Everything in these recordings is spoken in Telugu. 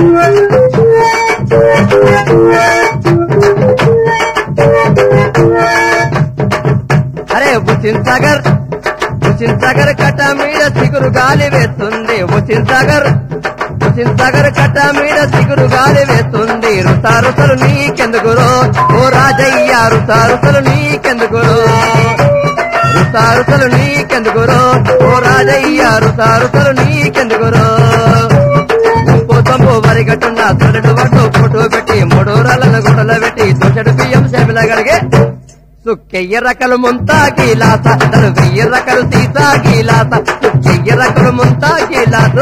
అరే బుచిన్ సాగర్ బుచిన్ సాగర్ కట్ట మీద సిగురు గాలి వేస్తుంది బుచిన్ సాగర్ బుచిన్ సాగర్ కట్ట మీద సిగురు గాలి వేస్తుంది రుసారుసలు నీకెందుకురో ఓ రాజయ్య రుసారుసలు నీకెందుకురో రుసారుసలు నీకెందుకురో ఓ రాజయ్య రుసారుసలు నీకెందుకురో ఇంకో తంబు వరిగట్టున్న తొలడు వడ్డు ఫోటో పెట్టి మూడు రాళ్ళను గుడలు పెట్టి తొసడు బియ్యం సేమిల గడిగే సుక్కెయ్య రకలు ముంతా గీలాస తను వెయ్యి రకలు సీతా గీలాస సుక్కెయ్య రకలు ముంతా గీలాస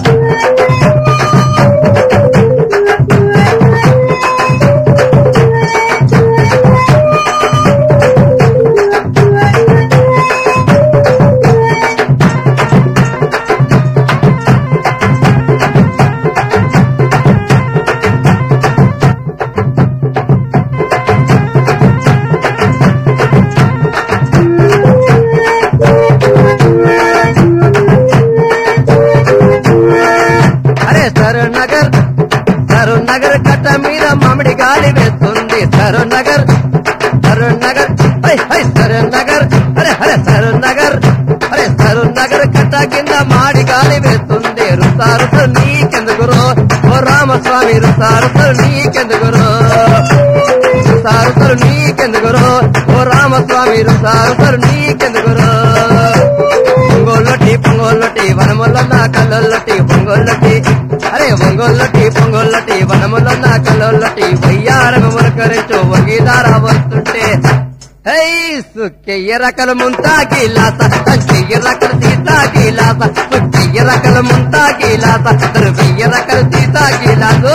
అరే సరూర్ నగర్ సరూర్ నగర్ కట్ట మీద మామిడి గాలి వేస్తుంది సరూర్ నగర్ సరూర్ నగర్ హై హై సరూర్ నగర్ అరే అరే సరూర్ నగర్ అరే సరూర్ నగర్ కట్ట కింద మాడి గాలి వేస్తుంది రుసారుసు నీకెందుకురో ఓ రామస్వామి రుసారుసు నీకెందుకురో రుసారుసలు నీకెందుకురో ఓ రామస్వామి రుసారుసలు నీకెందుకురో పొంగోళ్ళటి పొంగోళ్ళటి వనములన్న కల్లొల్లటి పొంగోళ్ళటి అరే పొంగోళ్ళటి పొంగోళ్ళటి వనములన్న కల్లొల్లటి వయ్యారము మురకరించు వగీదార వస్తుంటే హై సుక్కెయ్య రకల ముంతా గీలాస చెయ్య రకల సీతా గీలాస సుక్కెయ్య రకల ముంతా గీలాస వెయ్య రకల సీతా గీలాసు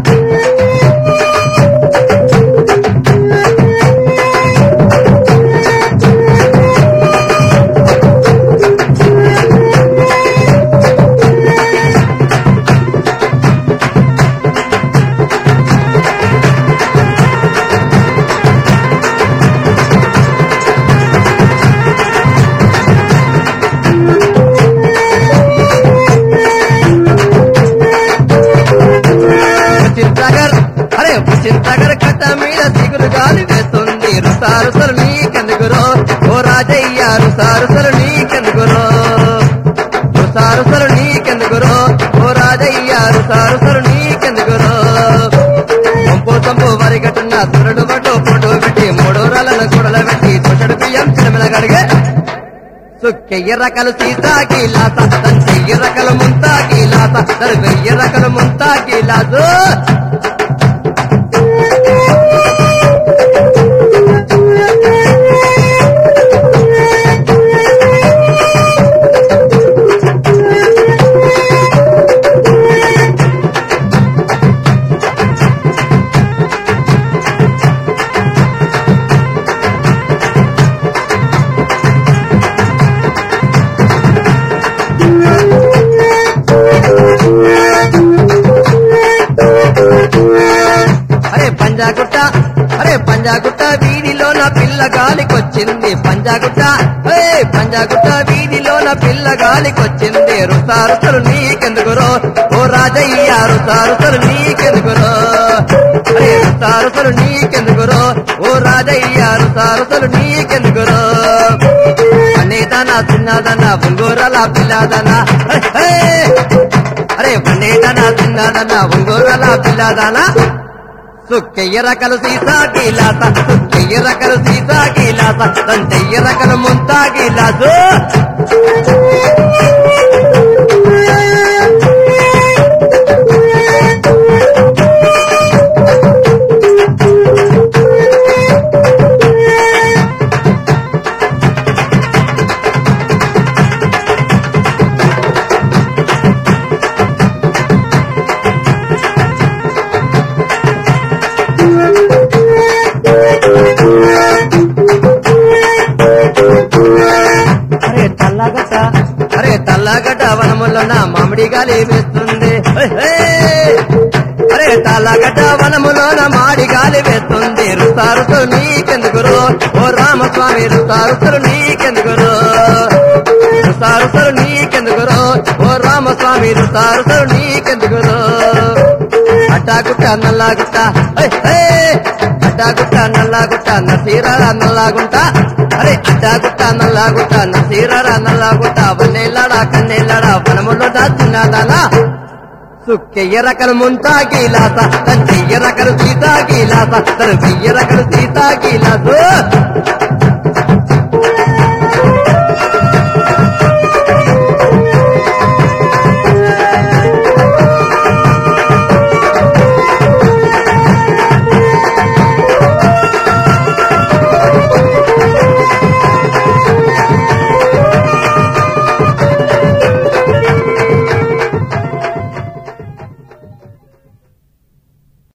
చింతగర్ అరే చింతగర్ కట్ట మీద సిగురు గాలి వేస్తుంది రుసారుసలు నీకెందుకురో ఓ రాజయ్య రుసారుసలు నీకెందుకురో రుసారుసలు నీకెందుకురో ఓ రాజయ్య రుసారుసలు నీకెందుకురో పంపు సంపు వరిగట్టున్న సురడు బట్టు ఫోటో పెట్టి మూడు రాళ్ళను గుడల పెట్టి తొషడు బియ్యం చిలమిల గడిగే సుక్కెయ్య రకలు సీతా గీలాస తన చెయ్యి రకలు ముంతా గీలాస తన వెయ్యి రకలు ముంతా గీలాసు అరే పంజాగుట్ట అరే పంజాగుట్ట వీధిలో నా పిల్ల గాలికొచ్చింది పంజాగుట్ట ఏ పంజాగుట్ట వీధిలో నా పిల్ల గాలికొచ్చింది రుసారుసలు నీకెందుకురో ఓ రాజయ్య రుసారుసలు నీకెందుకురో అరే రుసారుసలు నీకెందుకురో ఓ రాజయ్య రుసారుసలు నీకెందుకురో అనేదనా చిన్నదనా బుంగోరల పిల్లదనా హే, హే. అరే పండేదనా చిన్నదనా బుంగోరల పిల్లదనా సుక్కెయ్య రకలు సీసా గీలాస సుక్కెయ్య రకలు సీసా గీలాస తంచెయ్య రకలు ముంతా గీలాసు అరే తల్లగట్ట అరే తల్లగట్ట వనములో నా మామిడి గాలి వేస్తుంది హే, హే. అరే తల్లగట్ట వనములో నా మాడి గాలి వేస్తుంది రుసారుసు నీకెందుకురో ఓ రామస్వామి రుసారుసులు నీకెందుకురో రుసారుసులు నీకెందుకురో ఓ రామస్వామి రుసారుసులు నీకెందుకురో అడ్డాగుట్ట నల్లాగుట్ట ఏయ్, ఏయ్! అడ్డాగుట్ట నల్లాగుట్ట నసీరారా నల్లాగుంట అరే అడ్డాగుట్ట నల్లాగుట్ట నసీరారా నల్లాగుట్ట వన్నేళ్ళాడా కన్నేళ్ళాడా వనములో దాచినాదానా సుక్కెయ్య రకలు ముంతా గీలాస తన చెయ్య రకలు సీతా గీలాస తన వెయ్య రకలు సీతా గీలాసు